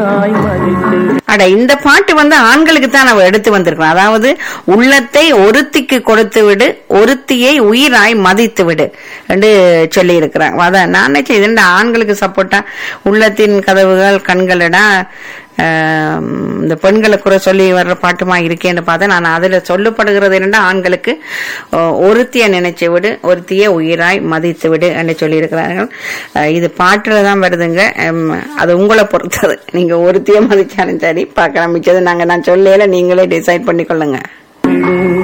அட இந்த பாட்டு வந்து ஆண்களுக்கு தான் நம்ம எடுத்து வந்திருக்கோம் அதாவது உள்ளத்தை ஒருத்திக்கு கொடுத்து விடு ஒருத்தியை உயிராய் மதித்து விடு என்று சொல்லி இருக்கிறாங்க அதான் நான் நினைச்சேன் இது என்ன ஆண்களுக்கு சப்போர்ட்டா உள்ளத்தின் கதவுகள் கண்களடா ஆம், இந்த பெண்களை குறை சொல்லி வர்ற பாட்டுமா இருக்கேன்னு பார்த்தா நான் அதுல சொல்லப்படுகிறது என்னன்னா ஆண்களுக்கு ஓ, ஒருத்திய நினைச்சு விடு ஒருத்திய உயிராய் மதித்து விடு என்று சொல்லி இருக்கிறார்கள் இது பாட்டுல தான் வருதுங்க ஹம், அது உங்களை பொறுத்தது நீங்க ஒருத்திய மதிச்சாலும் சரி பார்க்கலாம் மிச்சது நாங்க நான் சொல்லல நீங்களே டிசைட் பண்ணிக்கொள்ளுங்க